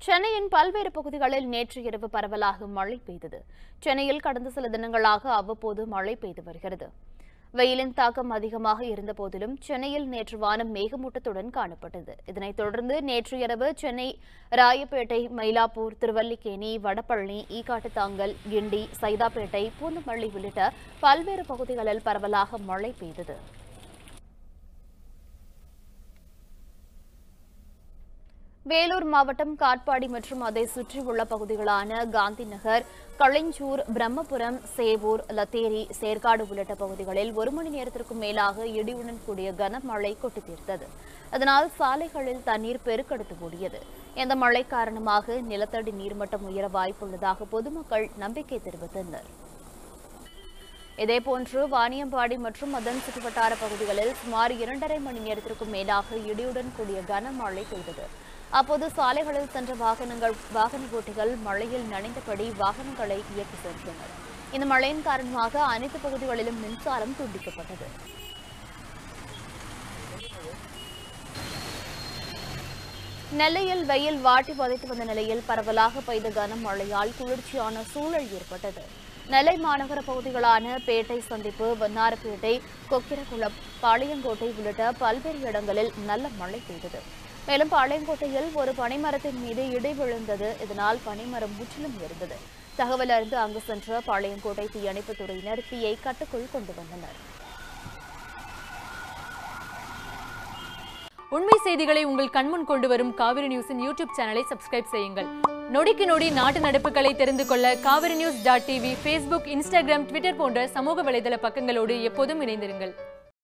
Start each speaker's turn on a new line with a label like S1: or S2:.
S1: சென்னையின் பல்வேறு பகுதிகளில் நேற்று இரவு பரவலாக மழை பெய்தது சென்னையில் கடந்த சில தினங்களாக அவ்வப்போது மழை பெய்து வருகிறது வெயிலின் தாக்கம் அதிகமாக இருந்த போதிலும் சென்னையில் நேற்று வானம் மேகமூட்டத்துடன் காணப்பட்டது இதனைத் தொடர்ந்து நேற்று இரவு சென்னை ராயப்பேட்டை மயிலாப்பூர் திருவல்லிக்கேணி வடபழனி ஈகாட்டுத்தாங்கல் கிண்டி சைதாப்பேட்டை பூந்தமல்லி உள்ளிட்ட பல்வேறு பகுதிகளில் பரவலாக மழை பெய்தது வேலூர் மாவட்டம் காட்பாடி மற்றும் அதை சுற்றியுள்ள பகுதிகளான காந்தி நகர் களஞ்சூர் பிரம்மபுரம் சேவூர் லத்தேரி சேர்க்காடு உள்ளிட்ட பகுதிகளில் ஒரு மணி நேரத்திற்கும் மேலாக இடியுடன் கூடிய கனமழை கொட்டி தீர்த்தது அதனால் சாலைகளில் தண்ணீர் பெருக்கெடுத்து ஓடியது இந்த மழை காரணமாக நிலத்தடி நீர்மட்டம் உயர வாய்ப்புள்ளதாக பொதுமக்கள் நம்பிக்கை தெரிவித்தனர் இதேபோன்று வாணியம்பாடி மற்றும் அதன் சுற்றுவட்டார பகுதிகளில் சுமார் இரண்டரை மணி நேரத்திற்கும் மேலாக இடியுடன் கூடிய கனமழை பெய்தது அப்போது சாலைகளில் சென்ற வாகனங்கள் வாகன ஓட்டிகள் மழையில் நனைந்தபடி வாகனங்களை இயக்கி சென்றனர் இந்த மழையின் காரணமாக அனைத்து பகுதிகளிலும் மின்சாரம் துண்டிக்கப்பட்டது நெல்லையில் வெயில் வாட்டி வதைத்து வந்த நிலையில் பரவலாக பெய்த கனமழையால் குளிர்ச்சியான சூழல் ஏற்பட்டது நெல்லை மாநகர பகுதிகளான பேட்டை சந்திப்பு வண்ணாரப்பேட்டை கொக்கிரகுளம் பாளையங்கோட்டை உள்ளிட்ட பல்வேறு இடங்களில் நல்ல மழை பெய்தது மேலும் பாளையங்கோட்டையில் ஒரு பனைமரத்தின் மீது இடி விழுந்தது இதனால் பனைமரம் முற்றிலும் எரிந்தது தகவல் அறிந்து அங்கு சென்ற பாளையங்கோட்டை தீயணைப்புத் துறையினர் தீயை கட்டுக்குள் கொண்டு வந்தனர்
S2: உண்மை செய்திகளை உங்கள் கண்முன் கொண்டு வரும் காவிரி நியூஸின் யூடியூப் சேனலை சப்ஸ்கிரைப் செய்யுங்கள் நொடிக்கு நொடி நாட்டு நடப்புகளை தெரிந்து கொள்ள Kaveri news dot TV Facebook Instagram Twitter போன்ற சமூக வலைதள பக்கங்களோடு எப்போதும் இணைந்திருங்கள்